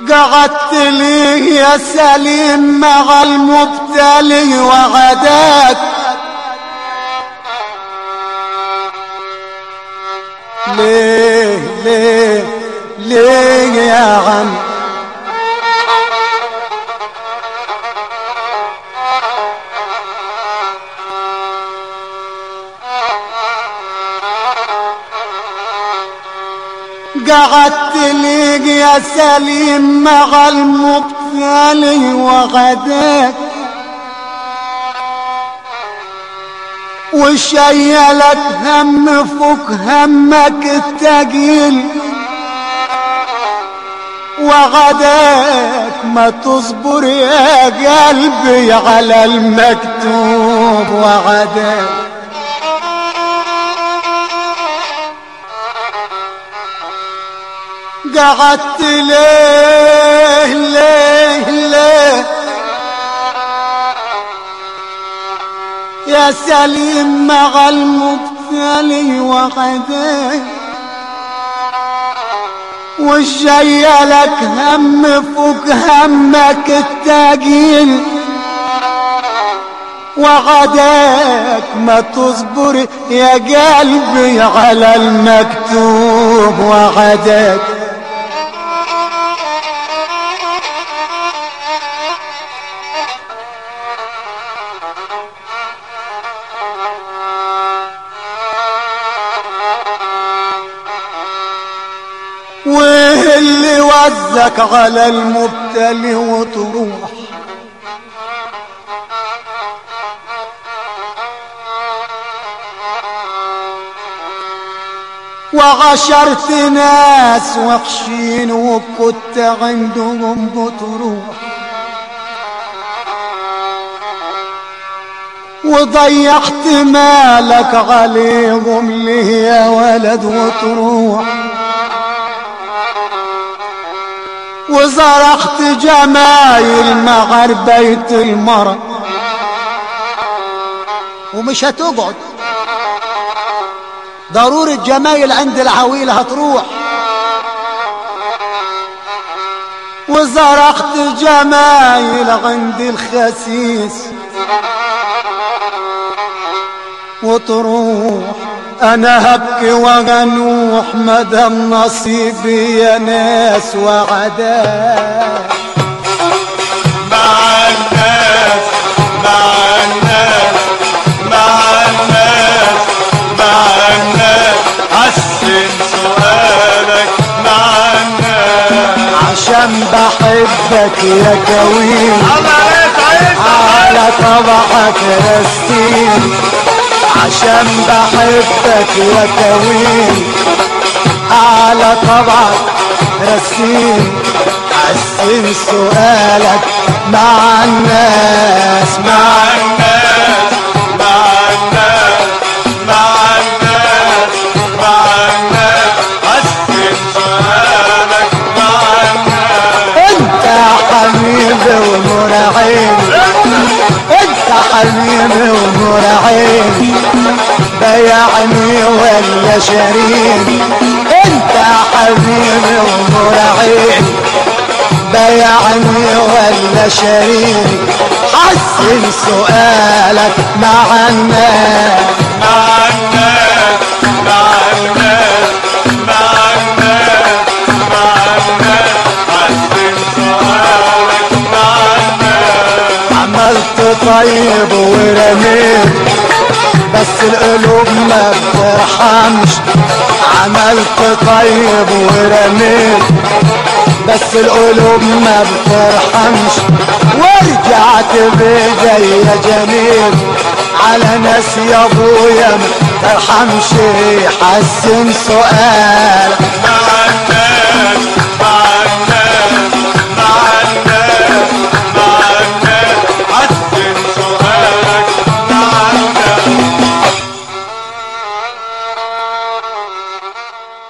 قعدت لي يا سليم مع المبتلي وعداك ليه ليه ليه يا عم قعدت لي يا سليم مع المبتلي وغداك وشيلك هم فوق همك التقيل وغداك ما تصبر يا قلبي على المكتوب وغداك قعدت ليه ليه ليه يا سليم مع المبتلي وغداك وشيلك هم فوق همك التقيل وغداك ما تصبر يا قلبي على المكتوب وغداك واللي وزك على المبتلي وتروح وغشرت ناس وحشين وكنت عندهم بتروح وضيعت مالك عليهم ليه يا ولد وتروح وزرعت جمايل مع بيت المرأة ومش هتقعد ضروري الجمايل عند العويل هتروح وزرعت جمايل عند الخسيس وتروح انا هبكي وغنوح مدام نصيبي يا ناس وعداك مع الناس مع الناس مع الناس مع الناس حسن سؤالك مع الناس عشان بحبك يا كوين الله يسعدك على طبعك رستين عشان بحبك يا كوين على طبعك رسين حسن سؤالك مع الناس مع مع الناس مع الناس مع الناس مع الناس حسن سؤالك مع الناس انت حبيبي ونور عيني انت حبيبي ونور عيني بيعني ولا شريك انت حبيبي ونور عيني بيعني ولا شريك حسن سؤالك مع الناس مع الناس مع الناس مع الناس مع الناس حسن سؤالك مع الناس عملت طيب ورميت بس القلوب ما بترحمش عملت طيب ورميت بس القلوب ما بترحمش ورجعت بيدي يا جميل على ناس يا ابويا ما ترحمش حسن سؤال مع الناس